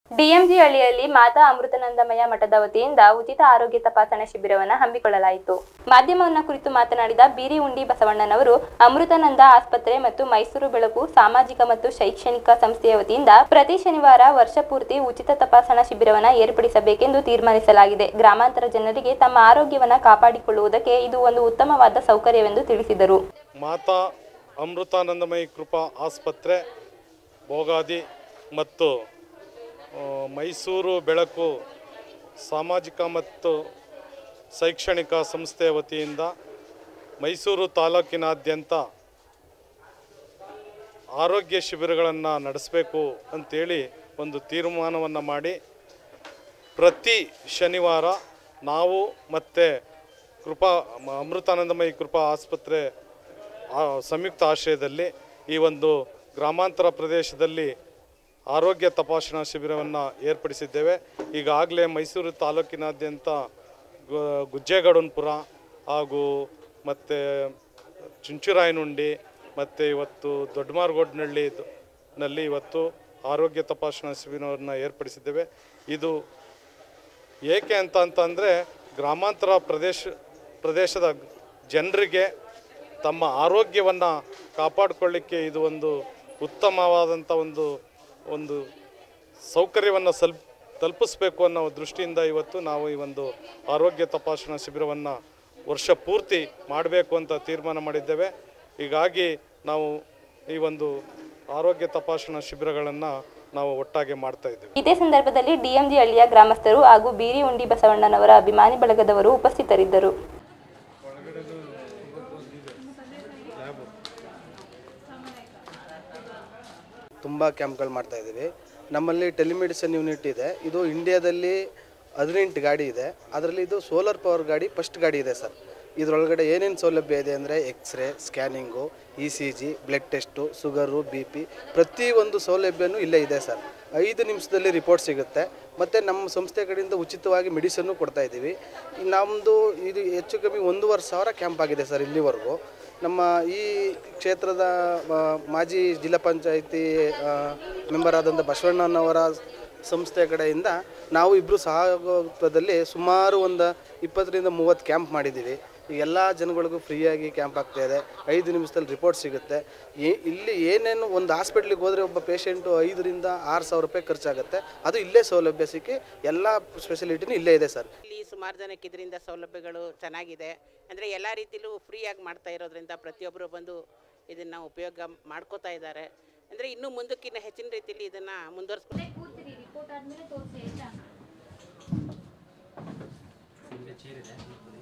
DMG ಹಳ್ಳಿಯಲ್ಲಿ ಮಾತಾ ಅಮೃತಾನಂದಮಯ ಮಠದ ವತಿಯಿಂದ ಉಚಿತ ಆರೋಗ್ಯ ತಪಾಸಣಾ ಶಿಬಿರವನ್ನು ಹಮ್ಮಿಕೊಳ್ಳಲಾಯಿತು ಮಾಧ್ಯಮವನ್ನ ಕುರಿತು ಮಾತನಾಡಿದ ಬೀರಿ ಉಂಡಿ ಬಸವಣ್ಣನವರು ಅಮೃತಾನಂದ ಆಸ್ಪತ್ರೆ ಮತ್ತು ಮೈಸೂರು ಬೆಳಕು ಸಾಮಾಜಿಕ ಮತ್ತು ಶೈಕ್ಷಣಿಕ ಸಂಸ್ಥೆಯ ವತಿಯಿಂದ ಪ್ರತಿ ಶನಿವಾರ ವರ್ಷ ಪೂರ್ತಿ ಉಚಿತ ತಪಾಸಣಾ ಶಿಬಿರವನ್ನು ಏರ್ಪಡಿಸಬೇಕೆಂದು ತೀರ್ಮಾನಿಸಲಾಗಿದೆ ಗ್ರಾಮಾಂತರ ಜನರಿಗೆ ತಮ್ಮ ಆರೋಗ್ಯವನ್ನ ಕಾಪಾಡಿಕೊಳ್ಳುವುದಕ್ಕೆ ಇದು ಒಂದು ಉತ್ತಮವಾದ ಸೌಕರ್ಯವೆಂದು ತಿಳಿಸಿದರು ಮಾತಾ ಅಮೃತಾನಂದಮಯಿ ಕೃಪಾ ಆಸ್ಪತ್ರೆ ಭೋಗಾದಿ ಮತ್ತು ಆ, ಮೈಸೂರು ಬೆಳಕು ಸಾಮಾಜಿಕ ಮತ್ತು ಶೈಕ್ಷಣಿಕ ಸಂಸ್ಥೆಯ ವತಿಯಿಂದ ಮೈಸೂರು ತಾಲೂಕಿನಾದ್ಯಂತ ಆರೋಗ್ಯ ಶಿಬಿರಗಳನ್ನು ನಡೆಸಬೇಕು ಅಂತೇಳಿ ಒಂದು ತೀರ್ಮಾನವನ್ನು ಮಾಡಿ ಪ್ರತಿ ಶನಿವಾರ ನಾವು ಮತ್ತು ಕೃಪಾ ಮ- ಅಮೃತಾನಂದಮಯಿ ಕೃಪಾ ಆಸ್ಪತ್ರೆ ಆ, ಸಂಯುಕ್ತ ಆಶ್ರಯದಲ್ಲಿ ಈ ಒಂದು ಗ್ರಾಮಾಂತರ ಪ್ರದೇಶದಲ್ಲಿ ಆರೋಗ್ಯ ತಪಾಸಣಾ ಶಿಬಿರವನ್ನು ಏರ್ಪಡಿಸಿದ್ದೇವೆ ಈಗಾಗಲೇ ಮೈಸೂರು ತಾಲೂಕಿನಾದ್ಯಂತ ಗು- ಗುಜ್ಜೇಗೌಡನಪುರ ಹಾಗೂ ಮತ್ತು ಚುಂಚುರಾಯನುಂಡಿ ಮತ್ತು ಇವತ್ತು ದೊಡ್ಡಮಾರ್ಗೋಡ್ನಹಳ್ಳಿ ನಲ್ಲಿ ಇವತ್ತು ಆರೋಗ್ಯ ತಪಾಸಣಾ ಶಿಬಿರವನ್ನು ಏರ್ಪಡಿಸಿದ್ದೇವೆ ಇದು ಏಕೆ ಅಂತ ಅಂತಂದರೆ ಗ್ರಾಮಾಂತರ ಪ್ರದೇಶ ಪ್ರದೇಶದ ಜನರಿಗೆ ತಮ್ಮ ಆರೋಗ್ಯವನ್ನು ಕಾಪಾಡಿಕೊಳ್ಳಿಕ್ಕೆ ಇದು ಒಂದು ಉತ್ತಮವಾದಂಥ ಒಂದು ಒಂದು ಸೌಕರ್ಯವನ್ನು ಸಲ್ ತಲುಪಿಸ್ಬೇಕು ಅನ್ನೋ ದೃಷ್ಟಿಯಿಂದ ಇವತ್ತು ನಾವು ಈ ಒಂದು ಆರೋಗ್ಯ ತಪಾಸಣಾ ಶಿಬಿರವನ್ನು ವರ್ಷ ಪೂರ್ತಿ ಮಾಡಬೇಕು ಅಂತ ತೀರ್ಮಾನ ಮಾಡಿದ್ದೇವೆ ಹೀಗಾಗಿ ನಾವು ಈ ಒಂದು ಆರೋಗ್ಯ ತಪಾಸಣಾ ಶಿಬಿರಗಳನ್ನು ನಾವು ಒಟ್ಟಾಗಿ ಮಾಡ್ತಾ ಇದ್ದೇವೆ ಇದೇ ಸಂದರ್ಭದಲ್ಲಿ ಡಿಎಂಜಿ ಹಳ್ಳಿಯ ಗ್ರಾಮಸ್ಥರು ಹಾಗೂ ಬೀರಿ ಉಂಡಿ ಬಸವಣ್ಣನವರ ಅಭಿಮಾನಿ ಬಳಗದವರು ಉಪಸ್ಥಿತರಿದ್ದರು ತುಂಬ ಕ್ಯಾಂಪ್ಗಳು ಮಾಡ್ತಾ ಇದ್ದೀವಿ ನಮ್ಮಲ್ಲಿ ಟೆಲಿಮೆಡಿಸಿನ್ ಯೂನಿಟ್ ಇದೆ ಇದು ಇಂಡಿಯಾದಲ್ಲಿ ಹದಿನೆಂಟು ಗಾಡಿ ಇದೆ ಅದರಲ್ಲಿ ಇದು ಸೋಲಾರ್ ಪವರ್ ಗಾಡಿ ಫಸ್ಟ್ ಗಾಡಿ ಇದೆ ಸರ್ ಇದರೊಳಗಡೆ ಏನೇನು ಸೌಲಭ್ಯ ಇದೆ ಅಂದರೆ x ray scanning E C G blood test sugar B P ಪ್ರತಿಯೊಂದು ಸೌಲಭ್ಯನೂ ಇಲ್ಲೇ ಇದೆ ಸರ್ ಐದು ನಿಮಿಷದಲ್ಲಿ ರಿಪೋರ್ಟ್ ಸಿಗುತ್ತೆ ಮತ್ತು ನಮ್ಮ ಸಂಸ್ಥೆ ಕಡೆಯಿಂದ ಉಚಿತವಾಗಿ ಮೆಡಿಸನ್ನು ಕೊಡ್ತಾ ಇದ್ದೀವಿ ನಮ್ಮದು ಇದು ಹೆಚ್ಚು ಕಮ್ಮಿ ಒಂದೂವರೆ ಸಾವಿರ ಕ್ಯಾಂಪ್ ಆಗಿದೆ ಸರ್ ಇಲ್ಲಿವರೆಗೂ ನಮ್ಮ ಈ ಕ್ಷೇತ್ರದ ಆ, ಮಾಜಿ ಜಿಲ್ಲಾ ಪಂಚಾಯಿತಿ ಮೆಂಬರ್ ಆದಂಥ ಬಸವಣ್ಣನವರ ಸಂಸ್ಥೆ ಕಡೆಯಿಂದ ನಾವು ಇಬ್ಬರು ಸಹಯೋಗದಲ್ಲಿ ಸುಮಾರು ಒಂದು ಇಪ್ಪತ್ತರಿಂದ ಮೂವತ್ತು ಕ್ಯಾಂಪ್ ಮಾಡಿದ್ದೀವಿ ಈ ಎಲ್ಲ ಜನಗಳಿಗೂ ಫ್ರೀಯಾಗಿ ಕ್ಯಾಂಪ್ ಆಗ್ತಾ ಇದೆ ಐದು ನಿಮಿಷದಲ್ಲಿ ರಿಪೋರ್ಟ್ ಸಿಗುತ್ತೆ ಏ- ಇಲ್ಲಿ ಏನೇನು ಒಂದು ಹಾಸ್ಪಿಟ್ಲಿಗೆ ಹೋದರೆ ಒಬ್ಬ ಪೇಷಂಟು ಐದರಿಂದ ಆರು ಸಾವಿರ ರೂಪಾಯಿ ಖರ್ಚಾಗುತ್ತೆ ಅದು ಇಲ್ಲೇ ಸೌಲಭ್ಯ ಸಿಕ್ಕಿ ಎಲ್ಲ ಫೆಸಿಲಿಟಿನೂ ಇಲ್ಲೇ ಇದೆ ಸರ್ ಇಲ್ಲಿ ಸುಮಾರು ಜನಕ್ಕೆ ಇದರಿಂದ ಸೌಲಭ್ಯಗಳು ಚೆನ್ನಾಗಿದೆ ಅಂದರೆ ಎಲ್ಲ ರೀತಿಲೂ ಫ್ರೀಯಾಗಿ ಮಾಡ್ತಾ ಇರೋದ್ರಿಂದ ಪ್ರತಿಯೊಬ್ಬರು ಬಂದು ಇದನ್ನು ಉಪಯೋಗ ಮಾಡ್ಕೋತಾ ಇದ್ದಾರೆ ಅಂದರೆ ಇನ್ನೂ ಮುಂದಕ್ಕಿನ್ನ ಹೆಚ್ಚಿನ ರೀತಿಯಲ್ಲಿ ಇದನ್ನು ಮುಂದುವರಿಸ್ಕೊಂಡು ಕೂರ್ತೀರಿ ರಿಪೋರ್ಟ್ ಆದ್ಮೇಲೆ ತೋರಿಸಿ ಆಯ್ತಾ